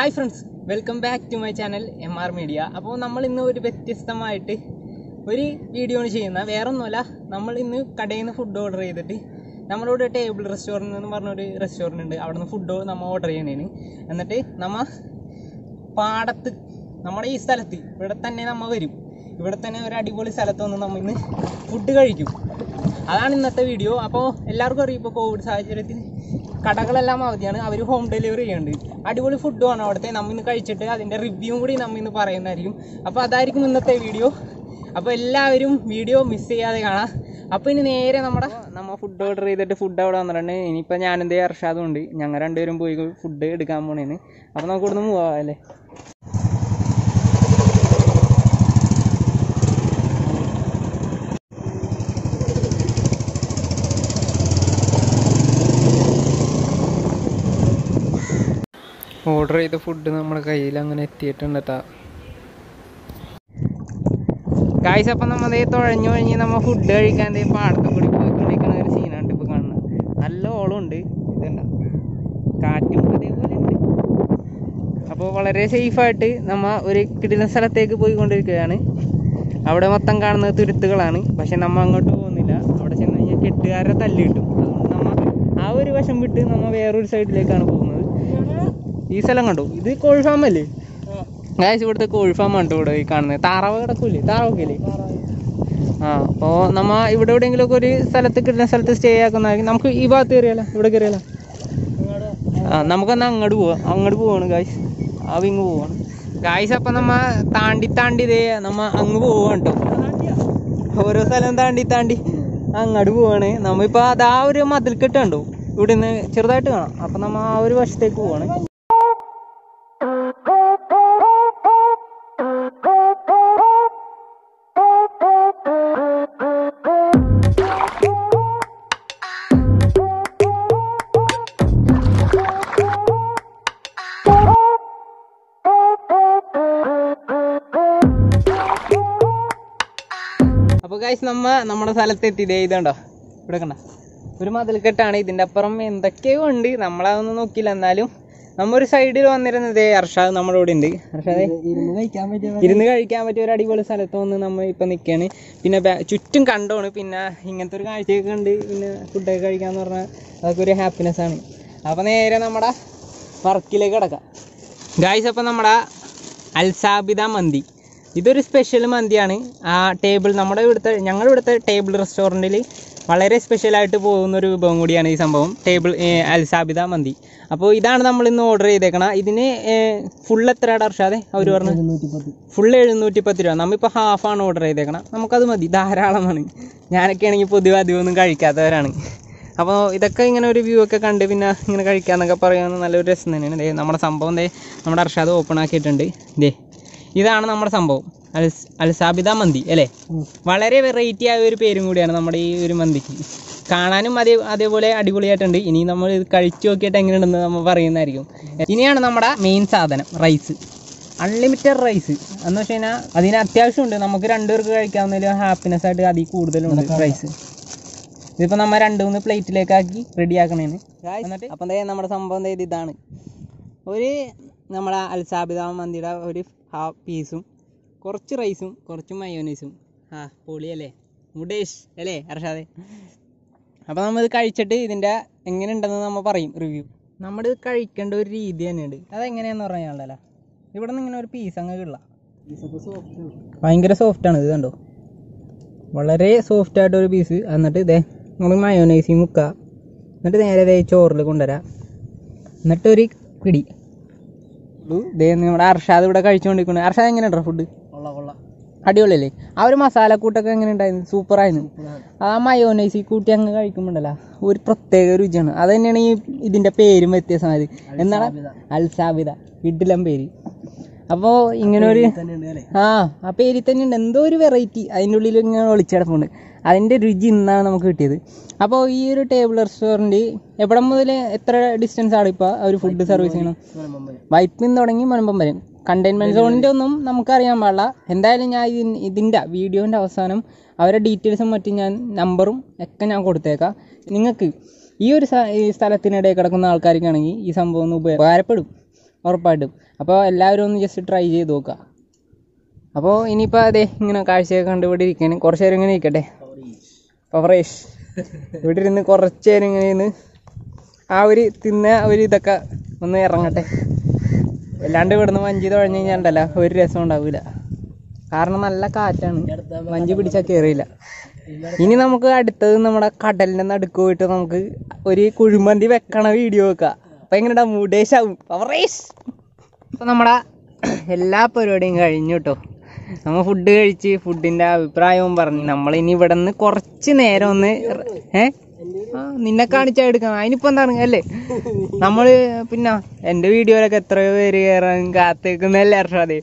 hi friends welcome back to my channel M R media അപ്പോൾ നമ്മൾ ഇന്ന് ഒരു വ്യത്യസ്തമായിട്ട് ഒരു വീഡിയോ ആണ് ചെയ്യുന്നത് വേറെ ഒന്നുമല്ല നമ്മൾ ഇന്ന് കടയിൽ നിന്ന് ഫുഡ് ഓർഡർ ചെയ്തിട്ട് നമ്മളോട് ടേബിൾ റെസ്റ്റോറൻറ്റ് എന്ന് പറഞ്ഞൊരു റെസ്റ്റോറൻറ്റ് ഉണ്ട് അവിടെ നിന്ന് ഫുഡ് നമ്മൾ ഓർഡർ ചെയ്യണേന് എന്നിട്ട് നമ്മ പാടത്ത് നമ്മുടെ ഈ സ്ഥലത്ത് ഇവിടെ തന്നെ നമ്മ വരും ഇവിടെ തന്നെ ഒരു അടിപൊളി സ്ഥലത്ത് വന്ന് നമ്മൾ ഇന്ന് ഫുഡ് കഴിക്കും അതാണ് ഇന്നത്തെ വീഡിയോ അപ്പോൾ എല്ലാവർക്കും അറിയാം ഇപ്പോൾ കോവിഡ് സാഹചര്യത്തിൽ കടകളെല്ലാം അവധിയാണ് അവർ ഹോം ഡെലിവറി ചെയ്യുന്നുണ്ട് അടിപൊളി ഫുഡുമാണ് അവിടുത്തെ നമ്മൾ ഇന്ന് കഴിച്ചിട്ട് അതിൻ്റെ റിവ്യൂ കൂടി നമ്മൾ ഇന്ന് പറയുന്നതായിരിക്കും അപ്പോൾ അതായിരിക്കും ഇന്നത്തെ വീഡിയോ അപ്പോൾ എല്ലാവരും വീഡിയോ മിസ് ചെയ്യാതെ കാണാം അപ്പോൾ ഇനി നേരെ നമ്മുടെ നമ്മൾ ഫുഡ് ഓർഡർ ചെയ്തിട്ട് ഫുഡ് അവിടെ വന്നിട്ടുണ്ട് ഇനിയിപ്പോൾ ഞാനെന്തേ അർഷാദും ഉണ്ട് ഞങ്ങൾ രണ്ടുപേരും പോയി ഫുഡ് എടുക്കാൻ പോണേന്ന് അപ്പോൾ നമുക്ക് ഇവിടുന്ന് പോവാം അല്ലേ ഓർഡർ ചെയ്ത ഫുഡ് നമ്മുടെ കയ്യിൽ അങ്ങനെ എത്തിയിട്ടുണ്ട് കേട്ടാ കായ്സ് അപ്പം നമ്മൾ അതേ തുഴഞ്ഞു കഴിഞ്ഞ് നമ്മൾ ഫുഡ് കഴിക്കാൻ ദേ പാടത്ത് കൂടി പോയിക്കൊണ്ടിരിക്കുന്ന ഒരു സീനാണ് ഇപ്പോൾ കാണുന്നത് നല്ല ഓളമുണ്ട് ഇതുണ്ട കാറ്റും അതേപോലെ ഉണ്ട് അപ്പോൾ വളരെ സേഫായിട്ട് നമ്മ ഒരു കിടിലൻ സ്ഥലത്തേക്ക് പോയിക്കൊണ്ടിരിക്കുകയാണ് അവിടെ മൊത്തം കാണുന്നത് തുരുത്തുകളാണ് പക്ഷെ നമ്മ അങ്ങോട്ട് പോകുന്നില്ല അവിടെ ചെന്ന് കഴിഞ്ഞാൽ കെട്ടുകാരെ തല്ലി കിട്ടും അതുകൊണ്ട് നമ്മ ആ ഒരു വശം വിട്ട് നമ്മ വേറൊരു സൈഡിലേക്കാണ് പോകുന്നത് ഈ സ്ഥലം കണ്ടോ ഇത് കോഴി ഫാം അല്ലേ ഗായ്സ് ഇവിടുത്തെ കോഴി ഫാം ആണ് ഇവിടെ ഈ കാണുന്നത് താറാവ് കിടക്കൂലേ താറാവൊക്കെ അല്ലേ ആ അപ്പോൾ നമ്മ ഇവിടെ എവിടെയെങ്കിലും ഒക്കെ ഒരു സ്ഥലത്ത് കിട്ടുന്ന സ്ഥലത്ത് സ്റ്റേ ആക്കുന്നതായിരിക്കും നമുക്ക് ഈ ഭാഗത്ത് കയറിയാലോ ഇവിടെ കയറിയാലോ ആ നമുക്കെന്നാ അങ്ങോട്ട് പോവാം അങ്ങോട്ട് പോവാണ് ഗായ്സ് ആ വിങ് പോവാണ് ഗായ്സ് അപ്പം നമ്മ താണ്ടി താണ്ടി ഇതേ നമ്മ അങ്ങ് പോവാണ് കേട്ടോ ഓരോ സ്ഥലം താണ്ടി താണ്ടി അങ്ങോട്ട് പോവാണ് നമ്മ ഇപ്പൊ അത് ആ ഒരു മതിൽ കെട്ടുണ്ടോ ഇവിടെ നിന്ന് ചെറുതായിട്ട് കാണാം അപ്പൊ നമ്മ ആ ഒരു വശത്തേക്ക് പോവാണ് അപ്പൊ ഗൈസ് നമ്മ നമ്മുടെ സ്ഥലത്ത് എത്തി ഇതേ ഇതുണ്ടോ ഇവിടെ കണ്ട ഒരു മതിൽക്കെട്ടാണ് ഇതിന്റെ അപ്പുറം എന്തൊക്കെയോ ഉണ്ട് നമ്മളതൊന്നും നോക്കിയില്ല എന്നാലും നമ്മ ഒരു സൈഡിൽ വന്നിരുന്നത് അർഷാദ് നമ്മുടെ കൂടെ ഉണ്ട് അർഷാദ് ഇരുന്ന് കഴിക്കാൻ പറ്റിയ ഒരു അടിപൊളി സ്ഥലത്ത് വന്ന് നമ്മൾ ഇപ്പൊ നിൽക്കുകയാണ് പിന്നെ ബാ- ചുറ്റും കണ്ടോണ് പിന്നെ ഇങ്ങനത്തെ ഒരു കാഴ്ചയൊക്കെ കണ്ട് പിന്നെ ഫുഡൊക്കെ കഴിക്കാന്ന് പറഞ്ഞാൽ അതൊക്കെ ഒരു ഹാപ്പിനെസ് ആണ് അപ്പൊ നേരെ നമ്മുടെ വർക്കിലേക്ക് കിടക്കാം ഗായ്സ് അപ്പം നമ്മുടെ അൽസാബിദ മന്തി ഇതൊരു സ്പെഷ്യൽ മന്തിയാണ് ആ ടേബിൾ നമ്മുടെ ഇവിടുത്തെ ഞങ്ങളുടെ ഇവിടുത്തെ ടേബിൾ റെസ്റ്റോറൻറ്റിൽ വളരെ സ്പെഷ്യലായിട്ട് പോകുന്ന ഒരു വിഭവം കൂടിയാണ് ഈ സംഭവം ടേബിൾ അൽസാബിദ മന്തി അപ്പോൾ ഇതാണ് നമ്മൾ ഇന്ന് ഓർഡർ ചെയ്തേക്കണം ഇതിന് ഫുൾ എത്രയാണ് അർഷാദെ അവർ പറഞ്ഞു ഫുൾ എഴുന്നൂറ്റി പത്ത് രൂപ നമ്മളിപ്പോൾ ഹാഫാണ് ഓർഡർ ചെയ്തേക്കണം നമുക്കത് മതി ധാരാളമാണ് ഞാനൊക്കെ ആണെങ്കിൽ പൊതുവെ അധികമൊന്നും കഴിക്കാത്തവരാണ് അപ്പോൾ ഇതൊക്കെ ഇങ്ങനെ ഒരു വ്യൂ ഒക്കെ കണ്ട് പിന്നെ ഇങ്ങനെ കഴിക്കാന്നൊക്കെ പറയാൻ നല്ലൊരു രസം തന്നെയാണ് ദേ നമ്മുടെ സംഭവം ദേ നമ്മുടെ അർഷാദ് ഓപ്പൺ ആക്കിയിട്ടുണ്ട് ദേ ഇതാണ് നമ്മുടെ സംഭവം അൽസ് അൽസാബിദ മന്തി അല്ലേ വളരെ വെറൈറ്റി ആയ ഒരു പേരും കൂടിയാണ് നമ്മുടെ ഈ ഒരു മന്തിക്ക് കാണാനും അതേ അതേപോലെ അടിപൊളിയായിട്ടുണ്ട് ഇനി നമ്മൾ ഇത് കഴിച്ചു നോക്കിയിട്ട് എങ്ങനെയുണ്ടെന്ന് നമ്മൾ പറയുന്നതായിരിക്കും ഇനിയാണ് നമ്മുടെ മെയിൻ സാധനം റൈസ് അൺലിമിറ്റഡ് റൈസ് എന്ന് വെച്ച് കഴിഞ്ഞാൽ അതിന് അത്യാവശ്യമുണ്ട് നമുക്ക് രണ്ടുപേർക്ക് കഴിക്കാവുന്നതിൽ ഹാപ്പിനെസ് ആയിട്ട് അതിൽ കൂടുതലുണ്ട് റൈസ് ഇതിപ്പോൾ നമ്മൾ രണ്ട് മൂന്ന് പ്ലേറ്റിലേക്കാക്കി റെഡി ആക്കണേന് എന്നിട്ട് അപ്പം ദേ നമ്മുടെ സംഭവം ദേ ഇത് ഇതാണ് ഒരു നമ്മുടെ അൽസാബിദ മന്തിയുടെ ഒരു ഹാഫ് പീസും കുറച്ച് റൈസും കുറച്ച് മയോനൈസും ആ പൊളിയല്ലേ മുടേഷ് അല്ലേ അർഷാദെ അപ്പോൾ നമ്മൾ ഇത് കഴിച്ചിട്ട് ഇതിൻ്റെ എങ്ങനെയുണ്ടെന്ന് നമ്മൾ പറയും റിവ്യൂ നമ്മൾ ഇത് കഴിക്കേണ്ട ഒരു രീതി തന്നെയുണ്ട് അതെങ്ങനെയാന്ന് പറഞ്ഞാലല്ല ഇവിടെ നിന്ന് ഇങ്ങനെ ഒരു പീസ് അങ്ങ് കിള്ള ഭയങ്കര സോഫ്റ്റാണ് ഇത് കണ്ടോ വളരെ സോഫ്റ്റ് ആയിട്ട് ഒരു പീസ് എന്നിട്ട് ഇതേ നമ്മൾ മയോനൈസി മുക്കുക എന്നിട്ട് നേരെ ദേ ചോറിൽ കൊണ്ടുവരാം എന്നിട്ട് ഒരു പിടി ഇതേ നമ്മുടെ അർഷാദ് ഇവിടെ കഴിച്ചുകൊണ്ടിരിക്കുന്നത് അർഷാദ് എങ്ങനെയുണ്ടോ ഫുഡ് അടിപൊളിയല്ലേ ആ ഒരു മസാലക്കൂട്ടൊക്കെ എങ്ങനെ ഉണ്ടായിരുന്നു സൂപ്പറായിരുന്നു ആ മയോനൈസി കൂട്ടി അങ്ങ് കഴിക്കുമ്പോണ്ടല്ലോ ഒരു പ്രത്യേക രുചിയാണ് അത് തന്നെയാണ് ഈ ഇതിന്റെ പേരും വ്യത്യാസമായത് എന്താണ് അൽസാബിദ ഇഡ്ലം പേര് അപ്പോൾ ഇങ്ങനെ ഒരു ആ ആ പേരിൽ തന്നെ ഉണ്ട് എന്തോ ഒരു വെറൈറ്റി അതിൻ്റെ ഉള്ളിൽ ഇങ്ങനെ ഒളിച്ചടപ്പുണ്ട് അതിൻ്റെ രുചി ഇന്നാണ് നമുക്ക് കിട്ടിയത് അപ്പോൾ ഈ ഒരു ടേബിൾ റെസ്റ്റോറൻറ്റ് എവിടെ മുതൽ എത്ര ഡിസ്റ്റൻസ് ആണ് ഇപ്പോൾ അവർ ഫുഡ് സർവീസ് ചെയ്യണം വൈപ്പിൽ നിന്ന് തുടങ്ങി മലമ്പം വരെ കണ്ടെയ്ൻമെൻറ്റ് സോണിൻ്റെ ഒന്നും നമുക്കറിയാൻ പാടില്ല എന്തായാലും ഞാൻ ഇതിൻ ഇതിൻ്റെ വീഡിയോൻ്റെ അവസാനം അവരുടെ ഡീറ്റെയിൽസും മറ്റും ഞാൻ നമ്പറും ഒക്കെ ഞാൻ കൊടുത്തേക്കാം നിങ്ങൾക്ക് ഈ ഒരു സ്ഥ- ഈ സ്ഥലത്തിനിടയിൽ കിടക്കുന്ന ആൾക്കാർക്കാണെങ്കിൽ ഈ സംഭവം ഒന്ന് ഉപകാരപ്പെടും ഉറപ്പായിട്ടും അപ്പോൾ എല്ലാവരും ഒന്ന് ജസ്റ്റ് ട്രൈ ചെയ്ത് നോക്കുക അപ്പോൾ ഇനിയിപ്പോൾ അതെ ഇങ്ങനെ കാഴ്ചയൊക്കെ കണ്ട് ഇവിടെ ഇരിക്കാൻ കുറച്ച് നേരം ഇങ്ങനെ ഇരിക്കട്ടെ പവറേഷ് ഇവിടെ ഇരുന്ന് കുറച്ച് നേരം ഇങ്ങനെ ഇരുന്ന് ആ ഒരു തിന്ന ഒരു ഇതൊക്കെ ഒന്ന് ഇറങ്ങട്ടെ അല്ലാണ്ട് ഇവിടുന്ന് മഞ്ചി തുഴഞ്ഞു കഴിഞ്ഞാണ്ടല്ല ഒരു രസം ഉണ്ടാവില്ല കാരണം നല്ല കാറ്റാണ് മഞ്ച് പിടിച്ചാൽ കയറിയില്ല ഇനി നമുക്ക് അടുത്തത് നമ്മുടെ കടലിൻ്റെ നടുക്ക് പോയിട്ട് നമുക്ക് ഒരു കുഴിമന്തി വെക്കണ വീഡിയോ വെക്കാം അപ്പം എങ്ങനെയാ മുടേശാവും പവറേഷ് അപ്പോൾ നമ്മുടെ എല്ലാ പരിപാടിയും കഴിഞ്ഞു കേട്ടോ നമ്മൾ ഫുഡ് കഴിച്ച് ഫുഡിൻ്റെ അഭിപ്രായവും പറഞ്ഞു നമ്മളിനി ഇവിടെ നിന്ന് കുറച്ച് നേരം ഒന്ന് ഏ ആ നിന്നെ കാണിച്ചാൽ എടുക്കാം അതിനിപ്പോൾ എന്താണ് അല്ലേ നമ്മൾ പിന്നെ എൻ്റെ വീഡിയോയിലൊക്കെ എത്രയോ പേര് കയറാൻ കാത്തേക്കുന്നല്ലേ അർഷാദേ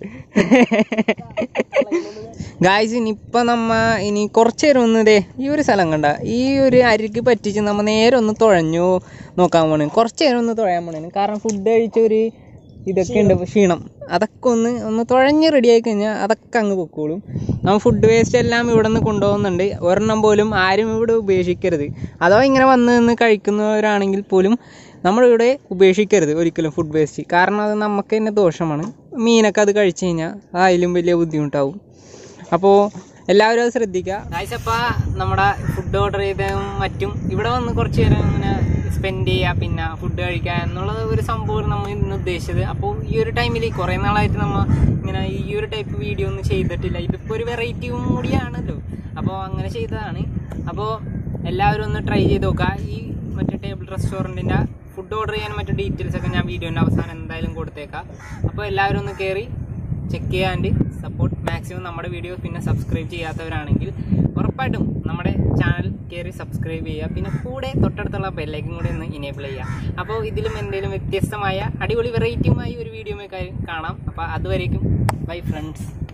ഗായ്സ് ഇനിയിപ്പോൾ നമ്മ ഇനി കുറച്ച് നേരം ഒന്ന് ഇതേ ഈ ഒരു സ്ഥലം കണ്ട ഈ ഒരു അരിക്ക് പറ്റിച്ച് നമ്മൾ നേരെ ഒന്ന് തുഴഞ്ഞു നോക്കാൻ പോണേ കുറച്ച് നേരം ഒന്ന് തുഴയാൻ പോണേ കാരണം ഫുഡ് കഴിച്ച ഒരു ഇതൊക്കെ ഉണ്ട് ക്ഷീണം അതൊക്കെ ഒന്ന് ഒന്ന് തുഴഞ്ഞ് റെഡിയായി കഴിഞ്ഞാൽ അതൊക്കെ അങ്ങ് പൊക്കോളും നമ്മൾ ഫുഡ് വേസ്റ്റ് എല്ലാം ഇവിടെ നിന്ന് കൊണ്ടുപോകുന്നുണ്ട് ഒരെണ്ണം പോലും ആരും ഇവിടെ ഉപേക്ഷിക്കരുത് അഥവാ ഇങ്ങനെ വന്ന് നിന്ന് കഴിക്കുന്നവരാണെങ്കിൽ പോലും നമ്മളിവിടെ ഉപേക്ഷിക്കരുത് ഒരിക്കലും ഫുഡ് വേസ്റ്റ് കാരണം അത് നമുക്ക് തന്നെ ദോഷമാണ് മീനൊക്കെ അത് കഴിച്ചു കഴിഞ്ഞാൽ അതിലും വലിയ ബുദ്ധിമുട്ടാവും അപ്പോൾ എല്ലാവരും അത് ശ്രദ്ധിക്കുക ആഴ്ചപ്പോൾ നമ്മുടെ ഫുഡ് ഓർഡർ ചെയ്തതും മറ്റും ഇവിടെ വന്ന് കുറച്ച് നേരം ഇങ്ങനെ സ്പെൻഡ് ചെയ്യുക പിന്നെ ഫുഡ് കഴിക്കുക എന്നുള്ള ഒരു സംഭവം നമ്മൾ ഇന്ന് ഉദ്ദേശിച്ചത് അപ്പോൾ ഈ ഒരു ടൈമിൽ കുറേ നാളായിട്ട് നമ്മൾ ഇങ്ങനെ ഈ ഒരു ടൈപ്പ് വീഡിയോ ഒന്നും ചെയ്തിട്ടില്ല ഇതിപ്പോൾ ഒരു വെറൈറ്റിയും കൂടിയാണല്ലോ അപ്പോൾ അങ്ങനെ ചെയ്തതാണ് അപ്പോൾ എല്ലാവരും ഒന്ന് ട്രൈ ചെയ്ത് നോക്കുക ഈ മറ്റേ ടേബിൾ റെസ്റ്റോറൻറ്റിൻ്റെ ഫുഡ് ഓർഡർ ചെയ്യാൻ മറ്റു ഡീറ്റെയിൽസ് ഒക്കെ ഞാൻ വീഡിയോൻ്റെ അവസാനം എന്തായാലും കൊടുത്തേക്കാം അപ്പോൾ എല്ലാവരും ഒന്ന് കയറി ചെക്ക് ചെയ്യാണ്ട് സപ്പോർട്ട് മാക്സിമം നമ്മുടെ വീഡിയോ പിന്നെ സബ്സ്ക്രൈബ് ചെയ്യാത്തവരാണെങ്കിൽ ഉറപ്പായിട്ടും നമ്മുടെ ചാനൽ കയറി സബ്സ്ക്രൈബ് ചെയ്യുക പിന്നെ കൂടെ തൊട്ടടുത്തുള്ള ബെല്ലൈക്കും കൂടി ഒന്ന് ഇനേബിൾ ചെയ്യുക അപ്പോൾ ഇതിലും എന്തെങ്കിലും വ്യത്യസ്തമായ അടിപൊളി വെറൈറ്റിയുമായി ഒരു വീഡിയോ കാണാം അപ്പോൾ അതുവരേക്കും ബൈ ഫ്രണ്ട്സ്